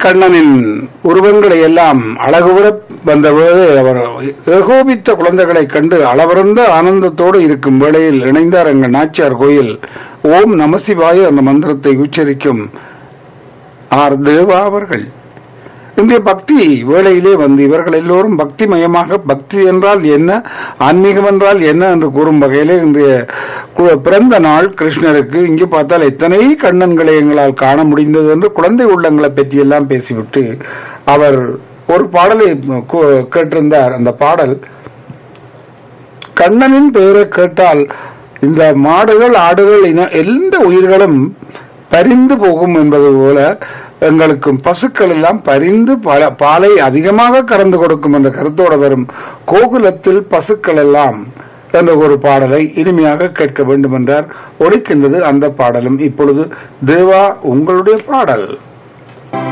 கண்ணனின் உருவங்களை எல்லாம் அழகுபட வந்தபோது அவர் ஏகோபித்த குழந்தைகளைக் கண்டு அளவிறந்த ஆனந்தத்தோடு இருக்கும் வேளையில் இணைந்தார் எங்கள் நாச்சியார் கோயில் ஓம் நமசிவாய அந்த மந்திரத்தை உச்சரிக்கும் ஆர் தேவா அவர்கள் இந்திய பக்தி வேளையிலே வந்து இவர்கள் எல்லோரும் பக்தி மயமாக பக்தி என்றால் என்ன ஆன்மீகம் என்றால் என்ன என்று கூறும் வகையிலே இன்றைய கு- பிறந்த நாள் கிருஷ்ணருக்கு இங்கு பார்த்தால் எத்தனை கண்ணன்களை எங்களால் காண முடிந்தது என்று குழந்தை உள்ளங்களை பற்றி எல்லாம் பேசிவிட்டு அவர் ஒரு பாடலை கு- கேட்டிருந்தார் அந்த பாடல் கண்ணனின் பெயரை கேட்டால் இந்த மாடுகள் ஆடுகள் இன எந்த உயிர்களும் பரிந்து போகும் என்பது போல எங்களுக்கும் பசுக்கள் எல்லாம் பரிந்து பல- பாலை அதிகமாக கறந்து கொடுக்கும் என்ற கருத்தோடு வரும் கோகுலத்தில் பசுக்கள் எல்லாம் என்ற ஒரு பாடலை இனிமையாக கேட்க வேண்டும் என்றார் ஒலிக்கின்றது அந்த பாடலும் இப்பொழுது தேவா உங்களுடைய பாடல்